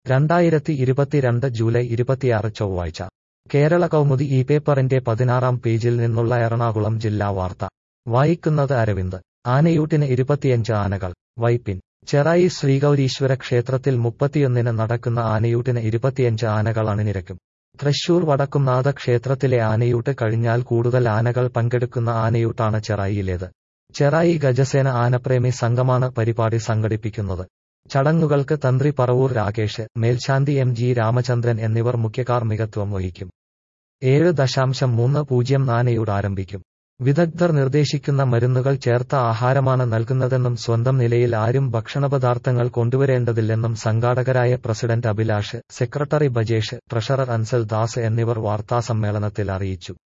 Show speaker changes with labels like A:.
A: രണ്ടായിരത്തി ഇരുപത്തിരണ്ട് ജൂലൈ ഇരുപത്തിയാറ് ചൊവ്വാഴ്ച കേരള കൗമുദി ഈ പേപ്പറിന്റെ പതിനാറാം പേജിൽ നിന്നുള്ള എറണാകുളം ജില്ലാ വാർത്ത വായിക്കുന്നത് അരവിന്ദ് ആനയൂട്ടിന് ഇരുപത്തിയഞ്ച് ആനകൾ വൈപ്പിൻ ചെറായി ശ്രീഗൗരീശ്വര ക്ഷേത്രത്തിൽ മുപ്പത്തിയൊന്നിന് നടക്കുന്ന ആനയൂട്ടിന് ഇരുപത്തിയഞ്ച് ആനകൾ അണിനിരക്കും തൃശൂർ വടക്കുംനാഥ ക്ഷേത്രത്തിലെ ആനയൂട്ട് കഴിഞ്ഞാൽ കൂടുതൽ ആനകൾ പങ്കെടുക്കുന്ന ആനയൂട്ടാണ് ചെറായിയിലേത് ചെറായി ഗജസേന ആനപ്രേമി സംഘമാണ് പരിപാടി സംഘടിപ്പിക്കുന്നത് ചടങ്ങുകൾക്ക് തന്ത്രി പറവൂർ രാകേഷ് മേൽശാന്തി എം ജി രാമചന്ദ്രൻ എന്നിവർ മുഖ്യകാർമ്മികത്വം വഹിക്കും ഏഴ് ദശാംശം മൂന്ന് പൂജ്യം നാനയൂട് ആരംഭിക്കും വിദഗ്ധർ നിർദ്ദേശിക്കുന്ന മരുന്നുകൾ ചേർത്ത ആഹാരമാണ് നൽകുന്നതെന്നും സ്വന്തം നിലയിൽ ആരും ഭക്ഷണപദാർത്ഥങ്ങൾ കൊണ്ടുവരേണ്ടതില്ലെന്നും സംഘാടകരായ president Abhilash secretary Bajesh treasurer Ansal Das എന്നിവർ വാർത്താസമ്മേളനത്തിൽ അറിയിച്ചു